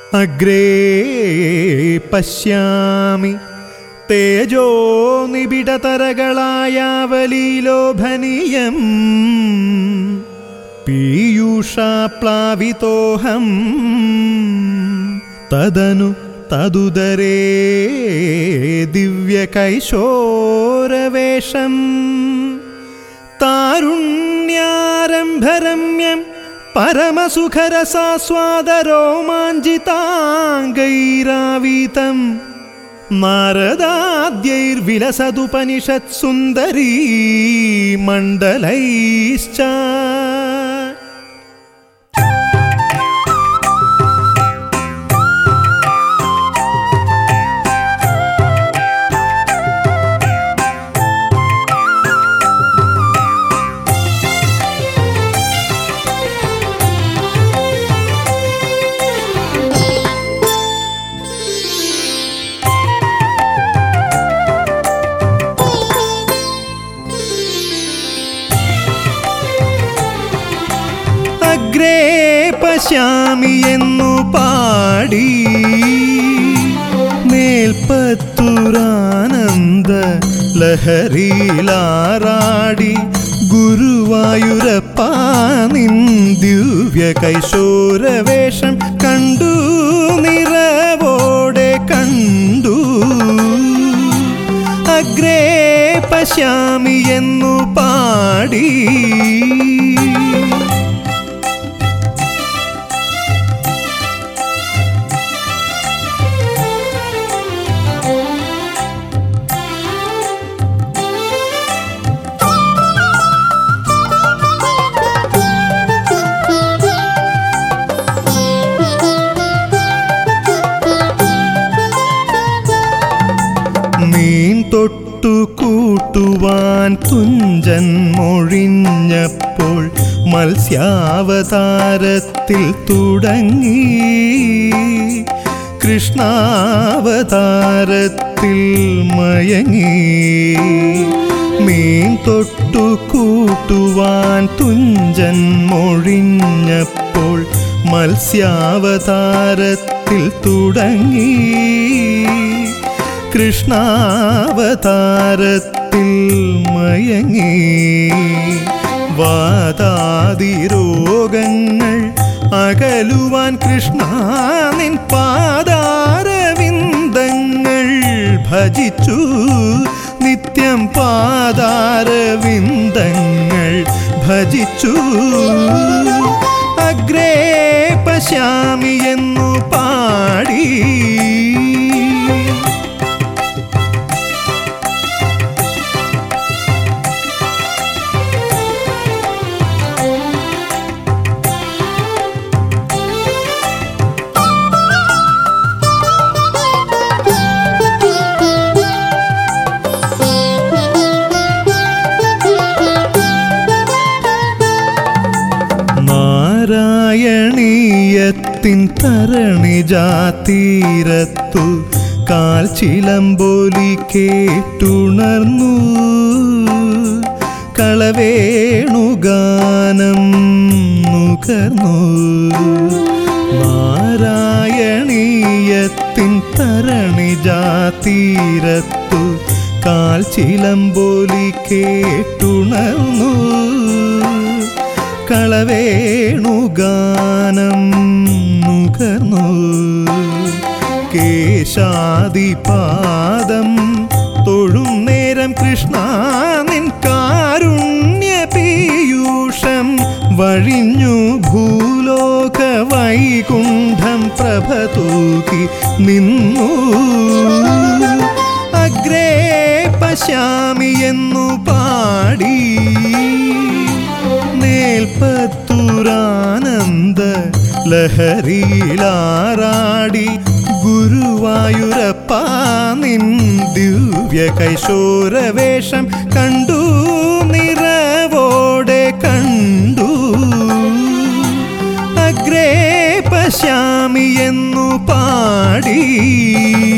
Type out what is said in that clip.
അഗ്രേ പശ്യാമി തേജോ നിബിഡതരകളായാവലീലോഭനീയം പീയൂഷാപ്ലാവിതോഹം തദനു തതുദരേ ദിവ്യകൈശോരവേഷം താരുണ്യാരംഭരമ്യം പരമസുഖരസാസ്വാദരോമാഞ്ചിതാംഗൈരാവീതം നാരദാദ്യൈർവിലസതുപനിഷത്സുന്ദരീ മണ്ഡലൈശ്ച അഗ്രേ പശ്യാമി എന്നു പാടി മേൽപ്പത്തൂരാനന്ദ ലഹരിയിലാറാടി ഗുരുവായൂരപ്പ നിൻ ദിവ്യ കൈശോരവേഷം കണ്ടു നിറവോടെ കണ്ടു അഗ്രേ പശ്യാമി എന്നു പാടി നീൻ തൊട്ടു കൂട്ടുവാൻ തുഞ്ചൻ മൊഴിഞ്ഞപ്പോൾ മത്സ്യാവതാരത്തിൽ തുടങ്ങി കൃഷ്ണാവതാരത്തിൽ മയങ്ങി മീൻ തൊട്ടു കൂട്ടുവാൻ തുഞ്ചൻ മൊഴിഞ്ഞപ്പോൾ മത്സ്യാവതാരത്തിൽ തുടങ്ങി കൃഷ്ണാവതാരത്തിൽ മയങ്ങി വാതാതി രോഗങ്ങൾ അകലുവാൻ കൃഷ്ണ നിൻ പാതാരവിന്ദങ്ങൾ ഭജിച്ചു നിത്യം പാതാരവിന്ദങ്ങൾ ഭജിച്ചു അഗ്രേ പശ്യാമി എന്നു പാടി നാരായണീയത്തിൻ തരണിജാതീരത്തു കാൽ ചിലമ്പോലി കേട്ടുണർന്നു കളവേണുഗാനം നുകർന്നു നാരായണീയത്തിൻ തരണിജാതീരത്തു കാൽ ചിലമ്പോലി കേട്ടുണർന്നു കളവേണുഗാനം നുകർന്നു കേശാദിപാദം തൊഴും നേരം കൃഷ്ണ നിൻ കാരുണ്യ പീയൂഷം വഴിഞ്ഞു ഭൂലോക വൈകുണ്ഠം പ്രഭ തൂക്കി നിന്നു അഗ്രേ പശ്യാമി എന്നു പാടി മേൽപ്പത്തൂരാനന്ദ ലഹരിയിലാറാടി ഗുരുവായൂരപ്പ നിൻ ദിവ്യ കൈശോരവേഷം കണ്ടു നിറവോടെ കണ്ടു അഗ്രേ പശ്യാമി എന്നു പാടി